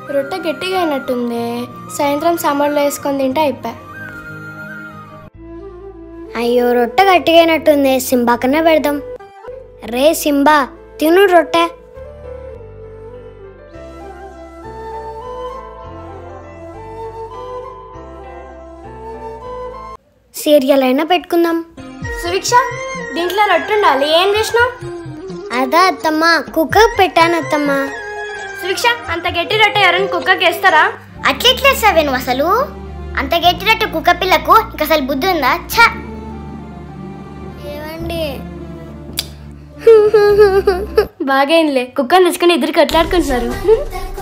రొట్టె గట్టిగా అయినట్టుంది సాయంత్రం సాంబార్లో వేసుకొని తింటే అయిపోయా అయ్యో రొట్టె గట్టిగా అయినట్టుంది సింబా కన్నా పెడదాం రే సింబా తిను రొట్టె సీరియల్ అయినా పెట్టుకుందాం సువిక్ష దీంట్లో రొట్టె ఉండాలి ఏం చేసినావు అదా అత్తమ్మ కుక్కర్ పెట్టాను అత్తమ్మ సువిక్ష అంత గట్టి రొట్టె ఎవరైనా కుక్కకి వేస్తారా అట్లెట్లేసావే నువ్వు అసలు అంత గట్టినట్టు కుక్క పిల్లకు ఇంక అసలు బుద్ధి ఉందా ఛ ఏమండి బాగా ఏంలే కుక్కని తెచ్చుకొని ఇద్దరు కొట్లాడుకుంటున్నారు